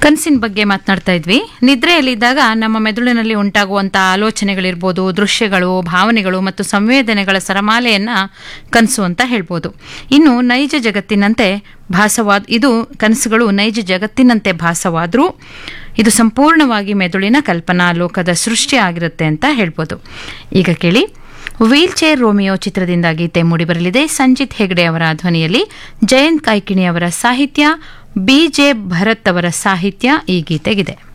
ಕನಸಿನ ಬಗ್ಗೆ ಮಾತನಾಡ್ತಾ ಇದ್ವಿ ನಿದ್ರೆಯಲ್ಲಿದ್ದಾಗ ನಮ್ಮ ಮೆದುಳಿನಲ್ಲಿ ಉಂಟಾಗುವಂಥ ಆಲೋಚನೆಗಳಿರ್ಬೋದು ದೃಶ್ಯಗಳು ಭಾವನೆಗಳು ಮತ್ತು ಸಂವೇದನೆಗಳ ಸರಮಾಲೆಯನ್ನ ಕನಸು ಅಂತ ಹೇಳ್ಬೋದು ಇನ್ನು ನೈಜ ಜಗತ್ತಿನಂತೆ ಭಾಸವಾದ ಇದು ಕನಸುಗಳು ನೈಜ ಜಗತ್ತಿನಂತೆ ಭಾಸವಾದರೂ ಇದು ಸಂಪೂರ್ಣವಾಗಿ ಮೆದುಳಿನ ಕಲ್ಪನಾ ಲೋಕದ ಸೃಷ್ಟಿ ಆಗಿರುತ್ತೆ ಅಂತ ಹೇಳ್ಬೋದು ಈಗ ಕೇಳಿ ವೀಲ್ ಚೇರ್ ರೋಮಿಯೋ ಚಿತ್ರದಿಂದ ಗೀತೆ ಮೂಡಿಬರಲಿದೆ ಸಂಜಿತ್ ಹೆಗ್ಡೆ ಅವರ ಧ್ವನಿಯಲ್ಲಿ ಜಯಂತ್ ಕಾಯ್ಕಿಣಿ ಅವರ ಸಾಹಿತ್ಯ ಬಿ ಜೆ ಭರತ್ ಅವರ ಸಾಹಿತ್ಯ ಈ ಗೀತೆಗಿದೆ